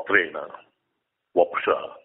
వస్త్రేణ వపుష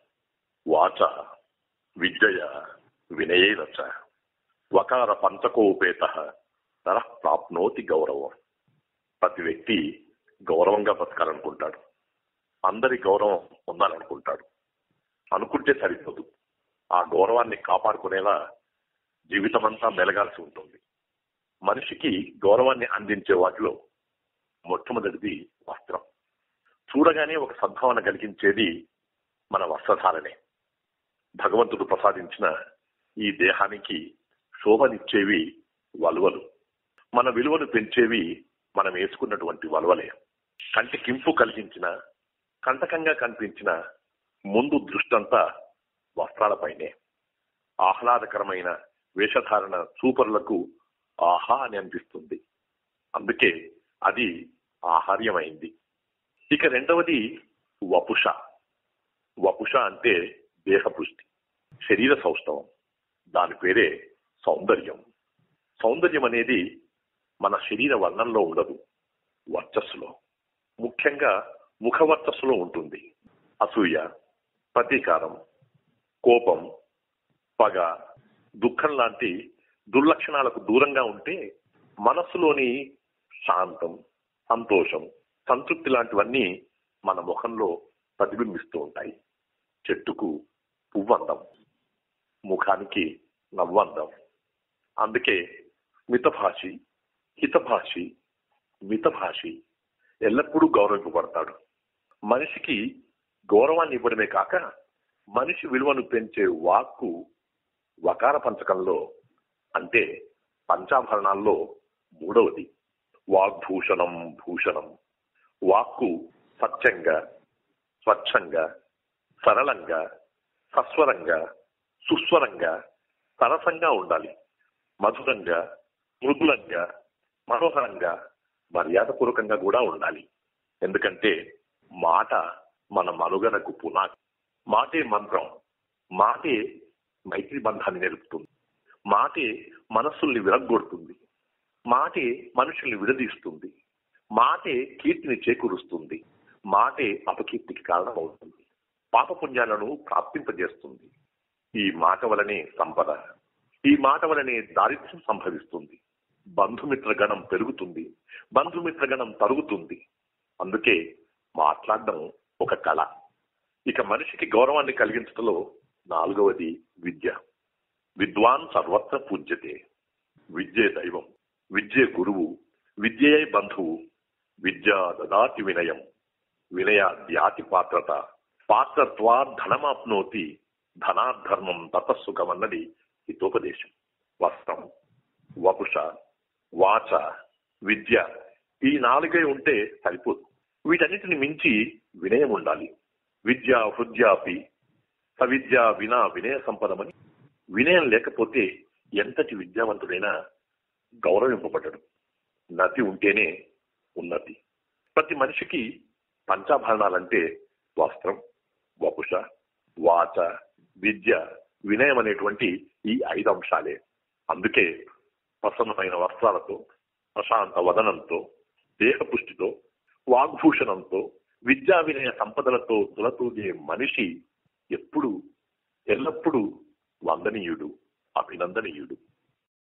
వాచ విద్యయ వినయేన చ వకార పంచకోపేత నర ప్రాప్నోతి గౌరవం ప్రతి వ్యక్తి గౌరవంగా బతకాలనుకుంటాడు అందరి గౌరవం పొందాలనుకుంటాడు అనుకుంటే సరిపోదు ఆ గౌరవాన్ని కాపాడుకునేలా జీవితమంతా మెలగాల్సి ఉంటుంది మనిషికి గౌరవాన్ని అందించే వాటిలో మొట్టమొదటిది వస్త్రం చూడగానే ఒక సద్భావన కలిగించేది మన వస్త్రధారణే భగవంతుడు ప్రసాదించిన ఈ దేహానికి శోభనిచ్చేవి వలువలు మన విలువను పెంచేవి మనం వేసుకున్నటువంటి వలువలే కంటికింపు కలిగించిన కంటకంగా కనిపించిన ముందు దృష్టంతా వస్త్రాలపైనే ఆహ్లాదకరమైన వేషధారణ చూపరులకు ఆహా అని అనిపిస్తుంది అందుకే అది ఆహార్యమైంది ఇక రెండవది వపుష వపుష అంటే దేహపుష్టి శరీర సౌష్ఠవం దాని పేరే సౌందర్యం సౌందర్యం అనేది మన శరీర వర్ణంలో ఉండదు వర్చస్సులో ముఖ్యంగా ముఖ వర్చస్సులో ఉంటుంది అసూయ ప్రతీకారం కోపం పగ దుఃఖం లాంటి దుర్లక్షణాలకు దూరంగా ఉంటే మనస్సులోని శాంతం సంతోషం సంతృప్తి లాంటివన్నీ మన ముఖంలో ప్రతిబింబిస్తూ ఉంటాయి చెట్టుకు పువ్వందం ముఖానికి నవ్వందం అందుకే మితభాషి హితభాషి మితభాషి ఎల్లప్పుడూ గౌరవింపబడతాడు మనిషికి గౌరవాన్ని ఇవ్వడమే కాక మనిషి విలువను పెంచే వాక్కు వకార పంచకంలో అంటే పంచాభరణాల్లో మూడవది వాగ్భూషణం భూషణం వాక్కు సత్యంగా స్వచ్ఛంగా సరళంగా సస్వరంగా సుస్వరంగా సరసంగా ఉండాలి మధురంగా మృదులంగా మనోహరంగా మర్యాదపూర్వకంగా కూడా ఉండాలి ఎందుకంటే మాట మన మనుగడకు పునాది మాటే మంత్రం మాటే మైత్రి బంధాన్ని నిలుపుతుంది మాటే మనస్సుల్ని విరగ్గొడుతుంది మాటే మనుషుల్ని విడదీస్తుంది మాటే కీర్తిని చేకూరుస్తుంది మాటే అపకీర్తికి కారణమవుతుంది పాపపుణ్యాలను ప్రాప్తింపజేస్తుంది ఈ మాట వలనే సంపద ఈ మాట వలనే దారిద్ర్యం సంభవిస్తుంది బంధుమిత్ర గణం పెరుగుతుంది బంధుమిత్ర గణం తరుగుతుంది అందుకే మాట్లాడడం ఒక కళ ఇక మనిషికి గౌరవాన్ని కలిగించడంలో నాలుగవది విద్య విద్వాన్ సర్వత్ర పూజ్యతే విద్యే దైవం విద్యే గురువు విద్యే బంధువు విద్యా దదాతి వినయం వినయాద్యాతి పాత్రత పాత్రత్వా ధనమాప్నోతి ధనాధర్మం తపస్సుఖమన్నది హితోపదేశం వస్త్రం వపుష వాచ విద్య ఈ నాలుగే ఉంటే సరిపోదు వీటన్నిటిని మించి వినయం ఉండాలి విద్య హృద్యాపి సవిద్య వినా వినయ సంపదమని వినయం లేకపోతే ఎంతటి విద్యావంతుడైనా గౌరవింపబడ్డడు నతి ఉంటేనే ఉన్నతి ప్రతి మనిషికి పంచాభరణాలంటే వస్త్రం వపుష వాచ విద్య వినయం అనేటువంటి ఈ ఐదు అంశాలే అందుకే ప్రసన్నమైన వస్త్రాలతో ప్రశాంత వదనంతో దేహపుష్టితో వాగ్భూషణంతో విద్యా వినయ సంపదలతో తులతూగే మనిషి ఎప్పుడు ఎల్లప్పుడూ వందనీయుడు అభినందనీయుడు